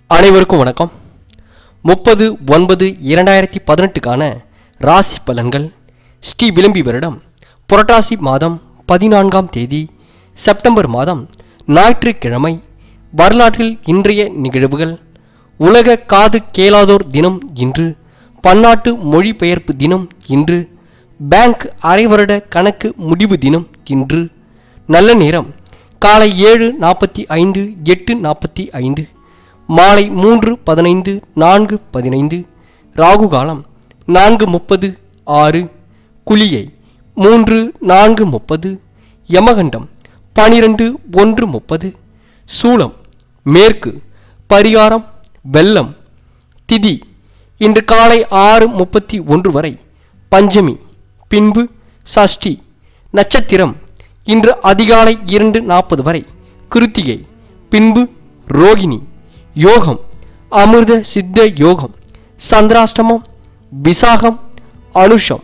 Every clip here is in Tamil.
அனைவருக்கும் வணக்கம் முப்பது ஒன்பது இரண்டாயிரத்தி பதினெட்டுக்கான ராசி பலன்கள் ஸ்ரீ விளம்பி வருடம் புரட்டாசி மாதம் பதினான்காம் தேதி செப்டம்பர் மாதம் ஞாயிற்றுக்கிழமை வரலாற்றில் இன்றைய நிகழ்வுகள் உலக காது கேளாதோர் தினம் இன்று பன்னாட்டு மொழிபெயர்ப்பு தினம் இன்று பேங்க் அரை வருட கணக்கு முடிவு தினம் இன்று நல்ல நேரம் காலை ஏழு நாற்பத்தி ஐந்து எட்டு நாற்பத்தி ஐந்து மாலை மூன்று பதினைந்து நான்கு பதினைந்து ராகு காலம் நான்கு முப்பது ஆறு குளியை மூன்று நான்கு முப்பது யமகண்டம் பனிரெண்டு ஒன்று முப்பது சூலம் மேற்கு பரிகாரம் வெள்ளம் திதி இன்று காலை ஆறு முப்பத்தி ஒன்று வரை பஞ்சமி பின்பு சஷ்டி நட்சத்திரம் இன்று அதிகாலை இரண்டு நாற்பது வரை கிருத்திகை பின்பு ரோகிணி யோகம் அமிர்த சித்த யோகம் சந்திராஷ்டமம் விசாகம் அனுஷம்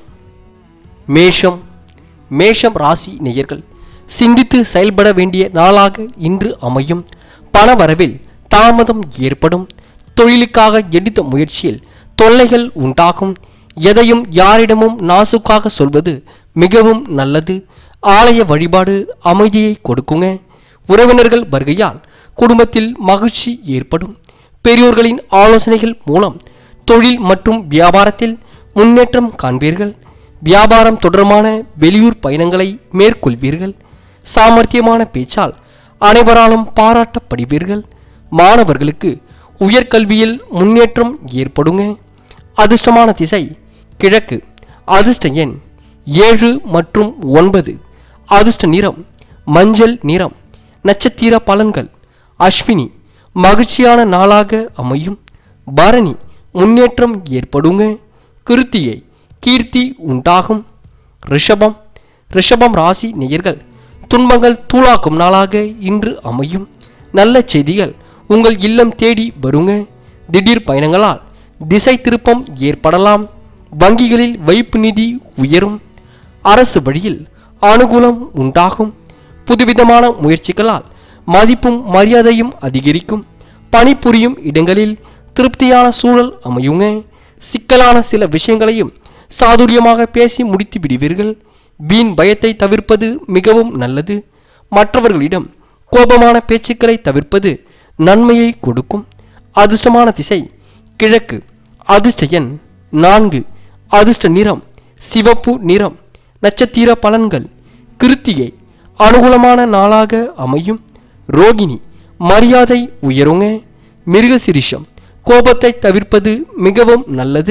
மேஷம் மேஷம் ராசி நேயர்கள் சிந்தித்து செயல்பட வேண்டிய நாளாக இன்று அமையும் பணவரவில் தாமதம் ஏற்படும் தொழிலுக்காக எடுத்த முயற்சியில் தொல்லைகள் உண்டாகும் எதையும் யாரிடமும் நாசுக்காக சொல்வது மிகவும் நல்லது ஆலய வழிபாடு அமைதியை கொடுக்குங்க உறவினர்கள் வருகையால் குடும்பத்தில் மகிழ்ச்சி ஏற்படும் பெரியோர்களின் ஆலோசனைகள் மூலம் தொழில் மற்றும் வியாபாரத்தில் முன்னேற்றம் காண்பீர்கள் வியாபாரம் தொடர்பான வெளியூர் பயணங்களை மேற்கொள்வீர்கள் சாமர்த்தியமான பேச்சால் அனைவராலும் பாராட்டப்படுவீர்கள் மாணவர்களுக்கு உயர்கல்வியில் முன்னேற்றம் ஏற்படுங்க அதிர்ஷ்டமான திசை கிழக்கு அதிர்ஷ்ட எண் ஏழு மற்றும் ஒன்பது அதிர்ஷ்ட நிறம் மஞ்சள் நிறம் நட்சத்திர பலன்கள் அஸ்வினி மகிழ்ச்சியான நாளாக அமையும் பரணி முன்னேற்றம் ஏற்படுங்க கிருத்திகை கீர்த்தி உண்டாகும் ரிஷபம் ரிஷபம் ராசி நேயர்கள் துன்பங்கள் தூளாக்கும் நாளாக இன்று அமையும் நல்ல செய்திகள் உங்கள் இல்லம் தேடி வருங்க திடீர் பயணங்களால் திசை திருப்பம் ஏற்படலாம் வங்கிகளில் வைப்பு நிதி உயரும் அரசு வழியில் அனுகூலம் உண்டாகும் புதுவிதமான முயற்சிகளால் மதிப்பும் மரியாதையும் அதிகரிக்கும் பணிபுரியும் இடங்களில் திருப்தியான சூழல் அமையுங்க சிக்கலான சில விஷயங்களையும் சாதுரியமாக பேசி முடித்து விடுவீர்கள் வீண் பயத்தை தவிர்ப்பது மிகவும் நல்லது மற்றவர்களிடம் கோபமான பேச்சுக்களை தவிர்ப்பது நன்மையை கொடுக்கும் அதிர்ஷ்டமான திசை கிழக்கு அதிர்ஷ்ட எண் நான்கு அதிர்ஷ்ட நிறம் சிவப்பு நிறம் நட்சத்திர பலன்கள் கிருத்திகை அனுகூலமான நாளாக அமையும் ரோகிணி மரியாதை உயருங்க மிருகசிரிஷம் கோபத்தை தவிர்ப்பது மிகவும் நல்லது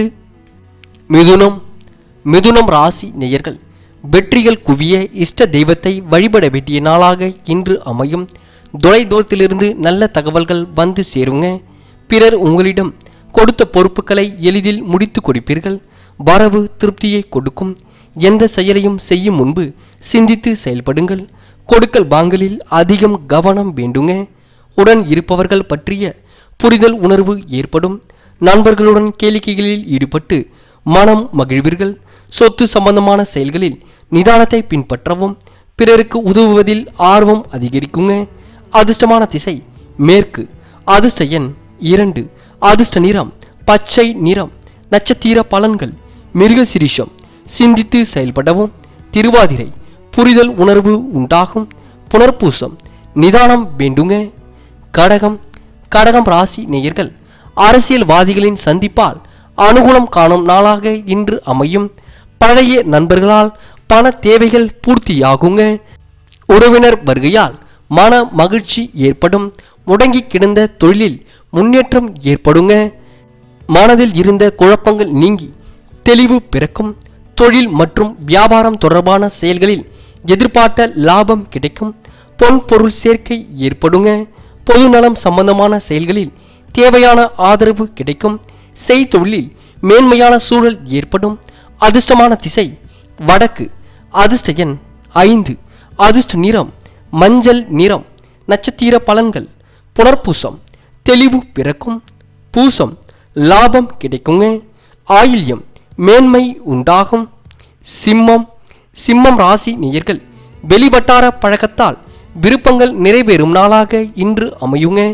மிதுனம் மிதுனம் ராசி நேயர்கள் வெற்றிகள் குவிய இஷ்ட தெய்வத்தை வழிபட வேண்டிய நாளாக இன்று அமையும் தொலைதூரத்திலிருந்து நல்ல தகவல்கள் வந்து சேருங்க பிறர் உங்களிடம் கொடுத்த பொறுப்புகளை எளிதில் முடித்து கொடுப்பீர்கள் வரவு திருப்தியை கொடுக்கும் எந்த செயலையும் செய்யும் முன்பு சிந்தித்து செயல்படுங்கள் கொடுக்கல் வாங்கலில் அதிகம் கவனம் வேண்டுங்க உடன் இருப்பவர்கள் பற்றிய புரிதல் உணர்வு ஏற்படும் நண்பர்களுடன் கேளிக்கைகளில் ஈடுபட்டு மனம் மகிழ்வீர்கள் சொத்து சம்பந்தமான செயல்களில் நிதானத்தை பின்பற்றவும் பிறருக்கு உதவுவதில் ஆர்வம் அதிகரிக்குங்க அதிர்ஷ்டமான திசை மேற்கு அதிர்ஷ்ட எண் இரண்டு அதிர்ஷ்ட நிறம் பச்சை நிறம் நட்சத்திர பலன்கள் மிருகசிரிஷம் சிந்தித்து செயல்படவும் திருவாதிரை புரிதல் உணர்வு உண்டாகும் புனர்பூசம் நிதானம் வேண்டுங்க கடகம் கடகம் ராசி நேயர்கள் அரசியல்வாதிகளின் சந்திப்பால் அனுகூலம் காணும் நாளாக இன்று அமையும் பழைய நண்பர்களால் பண தேவைகள் பூர்த்தியாகுங்க உறவினர் வருகையால் மன மகிழ்ச்சி ஏற்படும் முடங்கி கிடந்த தொழிலில் முன்னேற்றம் ஏற்படுங்க மனதில் இருந்த குழப்பங்கள் நீங்கி தெளிவு பிறக்கும் தொழில் மற்றும் வியாபாரம் தொடர்பான செயல்களில் எதிர்பார்த்த லாபம் கிடைக்கும் பொன் பொருள் சேர்க்கை ஏற்படுங்க பொதுநலம் சம்பந்தமான செயல்களில் தேவையான ஆதரவு கிடைக்கும் செய்தொழிலில் மேன்மையான சூழல் ஏற்படும் அதிர்ஷ்டமான திசை வடக்கு அதிர்ஷ்ட எண் ஐந்து அதிர்ஷ்ட நிறம் மஞ்சள் நிறம் நட்சத்திர பலன்கள் புனர்பூசம் தெளிவு பிறக்கும் பூசம் லாபம் கிடைக்குங்க ஆயில்யம் மேன்மை உண்டாகும் சிம்மம் சிம்மம் ராசி நேயர்கள் வெளிவட்டார பழக்கத்தால் விருப்பங்கள் நிறைவேறும் நாளாக இன்று அமையுங்க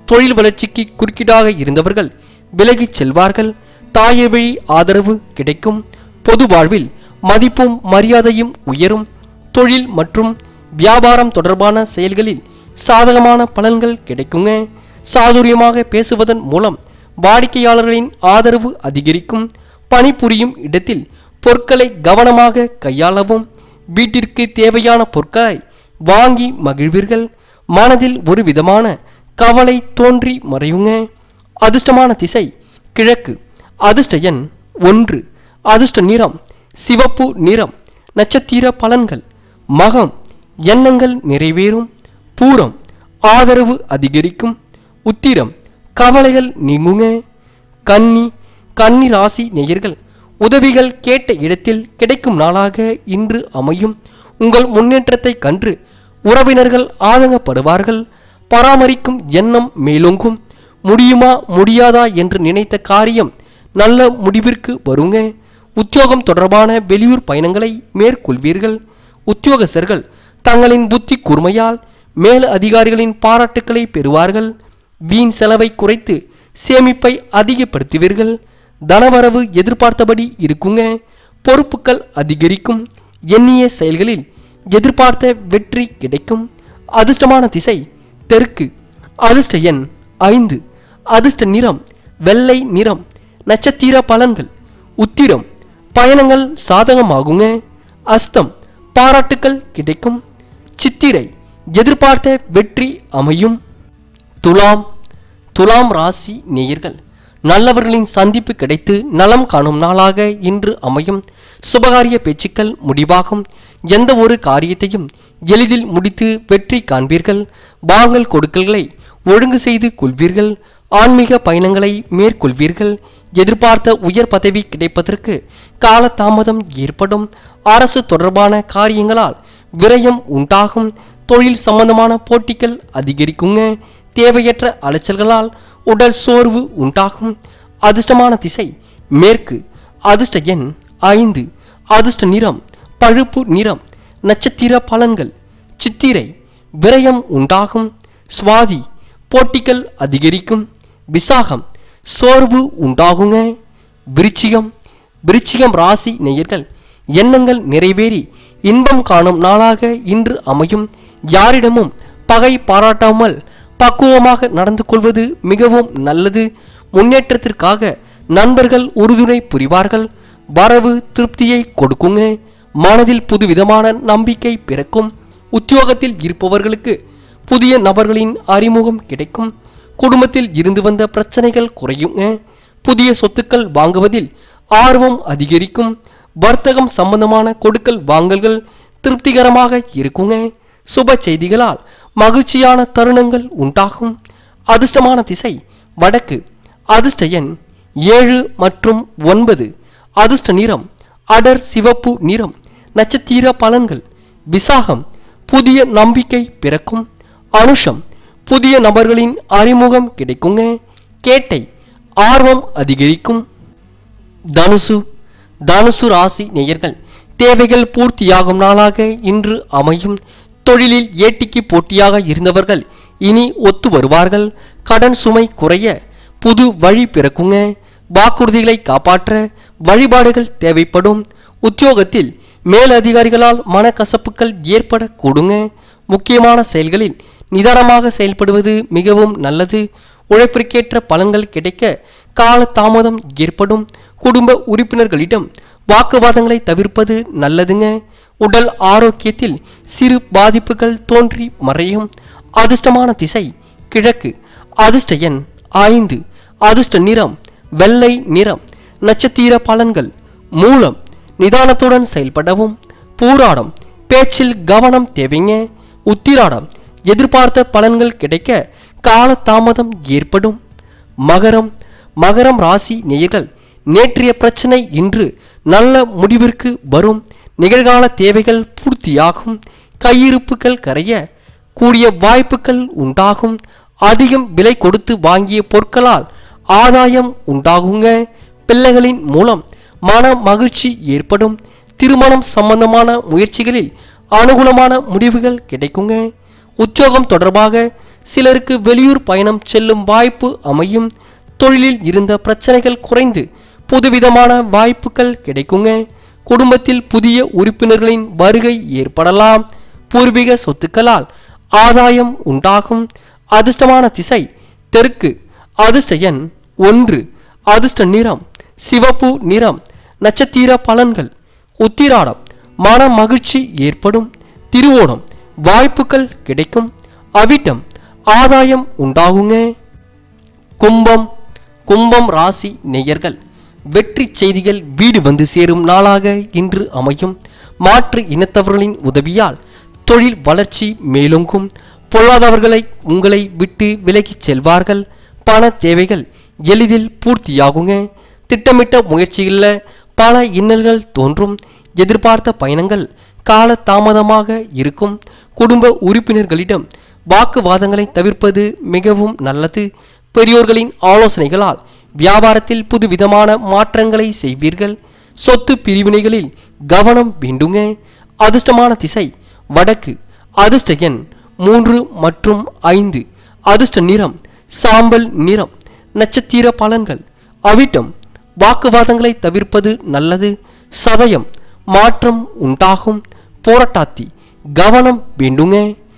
தொழில் வளர்ச்சிக்கு குறுக்கீடாக இருந்தவர்கள் விலகிச் செல்வார்கள் தாயை வழி ஆதரவு கிடைக்கும் பொது வாழ்வில் மதிப்பும் மரியாதையும் உயரும் தொழில் மற்றும் வியாபாரம் தொடர்பான செயல்களில் சாதகமான பலன்கள் கிடைக்குங்க சாதுரியமாக பேசுவதன் மூலம் வாடிக்கையாளர்களின் ஆதரவு அதிகரிக்கும் பணிபுரியும் இடத்தில் பொருட்களை கவனமாக கையாளவும் வீட்டிற்கு தேவையான பொருட்களை வாங்கி மகிழ்வீர்கள் மனதில் ஒரு விதமான கவலை தோன்றி மறையுங்க அதிர்ஷ்டமான திசை கிழக்கு அதிர்ஷ்ட எண் ஒன்று அதிர்ஷ்ட நிறம் சிவப்பு நிறம் நட்சத்திர பலன்கள் மகம் எண்ணங்கள் நிறைவேறும் பூரம் ஆதரவு அதிகரிக்கும் உத்திரம் கவலைகள் நீங்குங்க கன்னி கன்னி ராசி நேயர்கள் உதவிகள் கேட்ட இடத்தில் கிடைக்கும் நாளாக இன்று அமையும் உங்கள் முன்னேற்றத்தை கண்டு உறவினர்கள் ஆதங்கப்படுவார்கள் பராமரிக்கும் எண்ணம் மேலோங்கும் முடியுமா முடியாதா என்று நினைத்த காரியம் நல்ல முடிவிற்கு வருங்க உத்தியோகம் தொடர்பான வெளியூர் பயணங்களை மேற்கொள்வீர்கள் உத்தியோகஸ்தர்கள் தங்களின் புத்தி கூர்மையால் மேல் அதிகாரிகளின் பாராட்டுக்களை பெறுவார்கள் வீண் செலவை குறைத்து சேமிப்பை அதிகப்படுத்துவீர்கள் தனவரவு எதிர்பார்த்தபடி இருக்குங்க பொறுப்புகள் அதிகரிக்கும் எண்ணிய செயல்களில் எதிர்பார்த்த வெற்றி கிடைக்கும் அதிர்ஷ்டமான திசை தெற்கு அதிர்ஷ்ட எண் ஐந்து அதிர்ஷ்ட நிறம் வெள்ளை நிறம் நட்சத்திர பலன்கள் உத்திரம் பயணங்கள் சாதகமாகுங்க அஸ்தம் பாராட்டுக்கள் கிடைக்கும் சித்திரை எதிர்பார்த்த வெற்றி அமையும் துலாம் துலாம் ராசி நேயர்கள் நல்லவர்களின் சந்திப்பு கிடைத்து நலம் காணும் நாளாக இன்று அமையும் சுபகாரிய பேச்சுக்கள் முடிவாகும் எந்த ஒரு காரியத்தையும் எளிதில் முடித்து வெற்றி காண்பீர்கள் வாங்கல் கொடுக்கல்களை ஒழுங்கு செய்து கொள்வீர்கள் ஆன்மீக பயணங்களை மேற்கொள்வீர்கள் எதிர்பார்த்த உயர் பதவி கிடைப்பதற்கு காலதாமதம் ஏற்படும் அரசு தொடர்பான காரியங்களால் விரயம் உண்டாகும் தொழில் சம்பந்தமான போட்டிகள் அதிகரிக்குங்க தேவையற்ற அலைச்சல்களால் உடல் சோர்வு உண்டாகும் அதிர்ஷ்டமான திசை மேற்கு அதிர்ஷ்ட எண் ஐந்து அதிர்ஷ்ட நிறம் பழுப்பு நிறம் நட்சத்திர பலன்கள் சித்திரை விரயம் உண்டாகும் சுவாதி போட்டிகள் அதிகரிக்கும் விசாகம் சோர்வு உண்டாகுங்க விருச்சிகம் விருச்சிகம் ராசி நேயர்கள் எண்ணங்கள் நிறைவேறி இன்பம் காணும் நாளாக இன்று அமையும் யாரிடமும் பகை பாராட்டாமல் பக்குவமாக நடந்து கொள்வது மிகவும் நல்லது முன்னேற்றத்திற்காக நண்பர்கள் உறுதுணை புரிவார்கள் வரவு திருப்தியை கொடுக்குங்க மனதில் புதுவிதமான நம்பிக்கை பிறக்கும் உத்தியோகத்தில் இருப்பவர்களுக்கு புதிய நபர்களின் அறிமுகம் கிடைக்கும் குடும்பத்தில் இருந்து வந்த பிரச்சனைகள் குறையுங்க புதிய சொத்துக்கள் வாங்குவதில் ஆர்வம் அதிகரிக்கும் வர்த்தகம் சம்பந்தமான கொடுக்கல் வாங்கல்கள் திருப்திகரமாக இருக்குங்க சுப செய்திகளால் மகிழ்ச்சியான தருணங்கள் உண்டாகும் அதிர்ஷ்டமான திசை வடக்கு அதிர்ஷ்ட எண் ஏழு மற்றும் ஒன்பது அதிர்ஷ்ட நிறம் அடர் சிவப்பு நிறம் நட்சத்திர பலன்கள் விசாகம் புதிய நம்பிக்கை பிறக்கும் அனுஷம் புதிய நபர்களின் அறிமுகம் கிடைக்குங்க கேட்டை ஆர்வம் அதிகரிக்கும் தனுசு தனுசு ராசி நேயர்கள் தேவைகள் பூர்த்தியாகும் நாளாக இன்று அமையும் தொழிலில் ஏட்டிக்கு போட்டியாக இருந்தவர்கள் இனி ஒத்து வருவார்கள் கடன் சுமை குறைய புது வழி பிறக்குங்க வாக்குறுதிகளை காப்பாற்ற வழிபாடுகள் தேவைப்படும் உத்தியோகத்தில் மேலதிகாரிகளால் மனக்கசப்புகள் ஏற்படக்கூடுங்க முக்கியமான செயல்களில் நிதானமாக செயல்படுவது மிகவும் நல்லது உழைப்பிற்கேற்ற பலன்கள் கிடைக்க கால தாமதம் ஏற்படும் குடும்ப உறுப்பினர்களிடம் வாக்குவாதங்களை தவிர்ப்பது நல்லதுங்க உடல் ஆரோக்கியத்தில் சிறு பாதிப்புகள் தோன்றி மறையும் அதிர்ஷ்டமான திசை கிழக்கு அதிர்ஷ்ட எண் ஐந்து அதிர்ஷ்ட நிறம் வெள்ளை நிறம் நட்சத்திர பலன்கள் மூலம் நிதானத்துடன் செயல்படவும் பூராடம் பேச்சில் கவனம் தேவைங்க உத்திராடம் எதிர்பார்த்த பலன்கள் கிடைக்க கால தாமதம் ஏற்படும் மகரம் மகரம் ராசி நேயர்கள் நேற்றைய பிரச்சனை இன்று நல்ல முடிவிற்கு வரும் நிகழ்கால தேவைகள் பூர்த்தியாகும் கையிருப்புகள் கரைய கூடிய வாய்ப்புகள் உண்டாகும் அதிகம் விலை கொடுத்து வாங்கிய பொருட்களால் ஆதாயம் உண்டாகுங்க பிள்ளைகளின் மூலம் மன மகிழ்ச்சி ஏற்படும் திருமணம் சம்பந்தமான முயற்சிகளில் அனுகூலமான முடிவுகள் கிடைக்குங்க உத்தியோகம் தொடர்பாக சிலருக்கு வெளியூர் பயணம் செல்லும் வாய்ப்பு அமையும் தொழிலில் இருந்த பிரச்சனைகள் குறைந்து புதுவிதமான வாய்ப்புகள் கிடைக்குங்க குடும்பத்தில் புதிய உறுப்பினர்களின் வருகை ஏற்படலாம் பூர்வீக சொத்துக்களால் ஆதாயம் உண்டாகும் அதிர்ஷ்டமான திசை தெற்கு அதிர்ஷ்ட எண் ஒன்று அதிர்ஷ்ட நிறம் சிவப்பு நிறம் நட்சத்திர பலன்கள் உத்திராடம் மன மகிழ்ச்சி ஏற்படும் திருவோணம் வாய்ப்புகள் கிடைக்கும் அவிட்டம் ஆதாயம் உண்டாகுங்க கும்பம் கும்பம் ராசி நேயர்கள் வெற்றி செய்திகள் வீடு வந்து சேரும் நாளாக இன்று அமையும் மாற்று இனத்தவர்களின் உதவியால் தொழில் வளர்ச்சி மேலோங்கும் பொல்லாதவர்களை உங்களை விட்டு விலகிச் செல்வார்கள் பண தேவைகள் எளிதில் பூர்த்தியாகுங்க திட்டமிட்ட முயற்சிகளில் பல இன்னல்கள் தோன்றும் எதிர்பார்த்த பயணங்கள் கால தாமதமாக இருக்கும் குடும்ப உறுப்பினர்களிடம் வாக்குவாதங்களை தவிர்ப்பது மிகவும் நல்லது பெரியோர்களின் ஆலோசனைகளால் வியாபாரத்தில் புதுவிதமான மாற்றங்களை செய்வீர்கள் சொத்து பிரிவினைகளில் கவனம் வேண்டுங்க அதிர்ஷ்டமான திசை வடக்கு அதிர்ஷ்ட எண் மூன்று மற்றும் ஐந்து அதிர்ஷ்ட நிறம் சாம்பல் நிறம் நட்சத்திர பலன்கள் அவிட்டம் வாக்குவாதங்களை தவிர்ப்பது நல்லது சதயம் மாற்றம் உண்டாகும் போராட்டாத்தி கவனம் வேண்டுங்க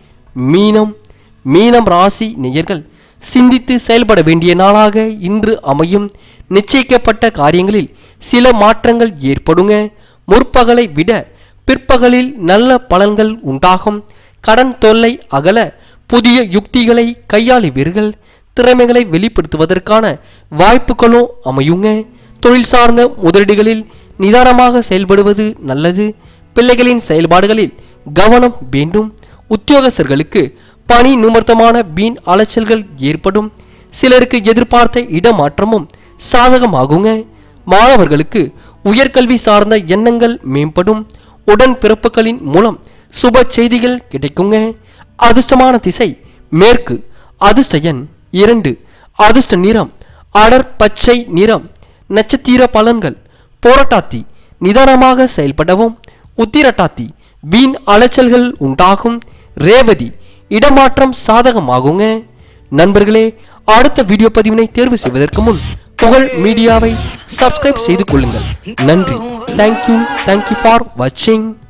மீனம் மீனம் ராசி நேயர்கள் சிந்தித்து செயல்பட வேண்டிய நாளாக இன்று அமையும் நிச்சயிக்கப்பட்ட காரியங்களில் சில மாற்றங்கள் ஏற்படுங்க முற்பகலை விட பிற்பகலில் நல்ல பலன்கள் உண்டாகும் கடன் தொல்லை அகல புதிய யுக்திகளை கையாளுவீர்கள் திறமைகளை வெளிப்படுத்துவதற்கான வாய்ப்புகளும் அமையுங்க தொழில் சார்ந்த முதலீடுகளில் நிதானமாக செயல்படுவது நல்லது பிள்ளைகளின் செயல்பாடுகளில் கவனம் வேண்டும் உத்தியோகஸ்தர்களுக்கு பணி நிமித்தமான வீண் அலைச்சல்கள் ஏற்படும் சிலருக்கு எதிர்பார்த்த இடமாற்றமும் சாதகமாகுங்க மாணவர்களுக்கு உயர்கல்வி சார்ந்த எண்ணங்கள் மேம்படும் உடன் பிறப்புகளின் மூலம் சுப செய்திகள் கிடைக்குங்க அதிர்ஷ்டமான திசை மேற்கு அதிர்ஷ்ட எண் இரண்டு அதிர்ஷ்ட நிறம் அடர் பச்சை நிறம் நட்சத்திர பலன்கள் போராட்டாத்தி நிதானமாக செயல்படவும் உத்திரட்டாத்தி வீண் அலைச்சல்கள் உண்டாகும் ரேவதி இடமாற்றம் சாதகமாகுங்க நண்பர்களே அடுத்த வீடியோ பதிவினை தேர்வு செய்வதற்கு முன் புகழ் மீடியாவை சப்ஸ்கிரைப் செய்து கொள்ளுங்கள் நன்றி தேங்க்யூ தேங்க்யூ ஃபார் வாட்சிங்